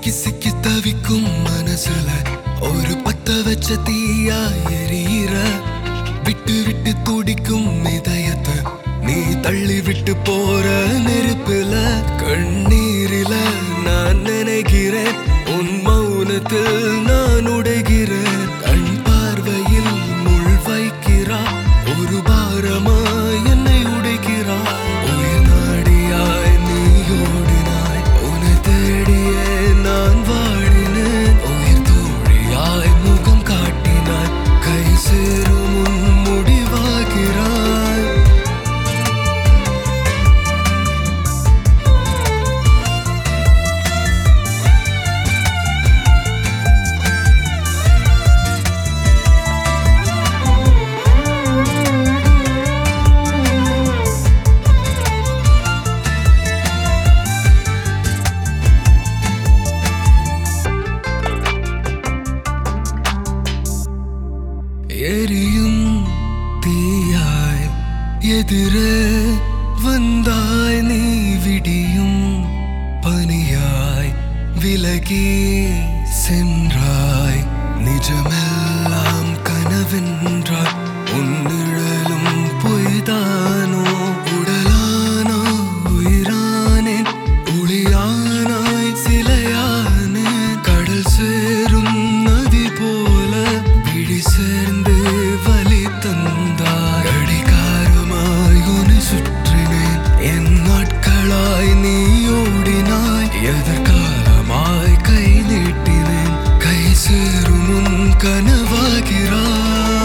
சிக்கி சிக்கி தவிக்கும் மனசுல ஒரு பத்த வச்ச தீயா எரியிற விட்டு விட்டு துடிக்கும் இதயத்தை நீ தள்ளி விட்டு போற நெருப்புல கண்ணீரில நான் நினைக்கிறேன் உன் மௌனத்தில் நான் உடைகிறேன் கண் பார்வையில் முள் வைக்கிறா ஒரு பாரமா என்னை உடைக்கிறா உயிர் நாடியாய் நீ ஓடினாய் உன்னை தேடியே நான் வாடினேன் உயிர் தோழியாய் முகம் காட்டினாய் கை சேரும் முன் முடிவாகிறாய் எரியும் தீயாய் எதிரே வந்தாய் நீ விடியும் பனியாய் விலகி சென்றாய் நிஜமெல்லாம் கனவென்றாய் உன்னிழலும் பொய்தானோ உடலானோ உயிரானேன் ஒளியானாய் சிலையானேன் கடல் சேரும் நதி போல விழி சேர்ந்து வலி தந்தாய் அடிகாரமாய் உன்னை சுற்றினேன் என் நாட்களாய் நீ ஓடினாய் எதிர்காலமாய் கை நீட்டினேன் கை சேரும் உன் கனவாகிறாய்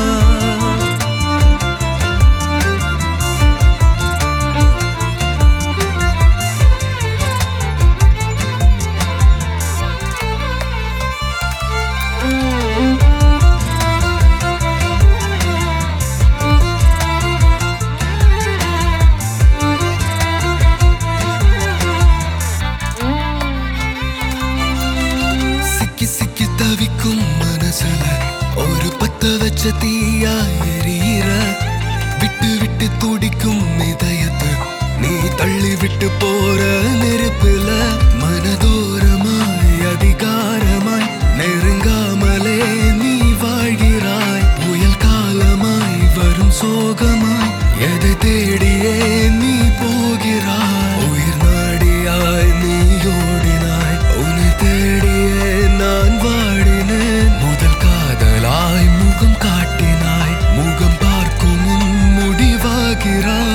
சிக்கி சிக்கி தவிக்கும் மனசுல ஒரு பத்த வச்ச தீயா எரியிற விட்டு விட்டு துடிக்கும் இதயத்தை நீ தள்ளி விட்டு போற நெருப்புல மனதோரமாய் அதிகாரமாய் நெருங்காமலே நீ வாழ்கிறாய் புயல் காலமாய் வரும் சோகமாய் எதை தேடியே நீ போகிறாய் உயிர் நாடியாய் நீ ஓடினாய் உன்னை தேடியே நான் வாடினேன் முதல் காதலாய் முகம் காட்டினாய் முகம் பார்க்கும் முன் முடிவாகிறாய்